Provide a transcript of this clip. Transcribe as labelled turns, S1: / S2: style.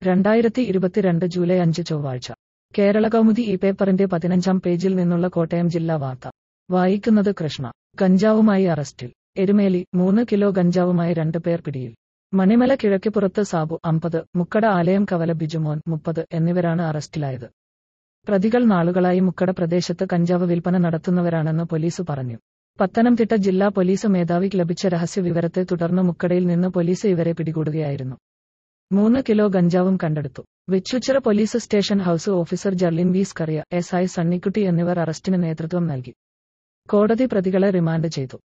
S1: രണ്ടായിരത്തി ഇരുപത്തിരണ്ട് ജൂലൈ അഞ്ച് ചൊവ്വാഴ്ച കേരള കൗമുദി ഈ പേപ്പറിന്റെ പതിനഞ്ചാം പേജിൽ നിന്നുള്ള കോട്ടയം ജില്ലാ വാർത്ത വായിക്കുന്നത് കൃഷ്ണ ഗഞ്ചാവുമായി അറസ്റ്റിൽ എരുമേലി മൂന്ന് കിലോ ഗഞ്ചാവുമായി രണ്ട് പേർ പിടിയിൽ മണിമല കിഴക്കിപ്പുറത്ത് സാബു അമ്പത് മുക്കട ആലയം കവല ബിജുമോൻ മുപ്പത് എന്നിവരാണ് അറസ്റ്റിലായത് പ്രതികൾ നാളുകളായി മുക്കട പ്രദേശത്ത് കഞ്ചാവ് വിൽപ്പന നടത്തുന്നവരാണെന്ന് പോലീസ് പറഞ്ഞു പത്തനംതിട്ട ജില്ലാ പോലീസ് മേധാവിക്ക് ലഭിച്ച രഹസ്യ വിവരത്തെ തുടർന്ന് മുക്കടയിൽ നിന്ന് പോലീസ് ഇവരെ പിടികൂടുകയായിരുന്നു മൂന്ന് കിലോ ഗഞ്ചാവും കണ്ടെടുത്തു Vechoochira police station house officer Jerlin V Skaria S I Sunnykutty എന്നിവർ അറസ്റ്റിന് നേതൃത്വം നൽകി കോടതി പ്രതികളെ റിമാൻഡ് ചെയ്തു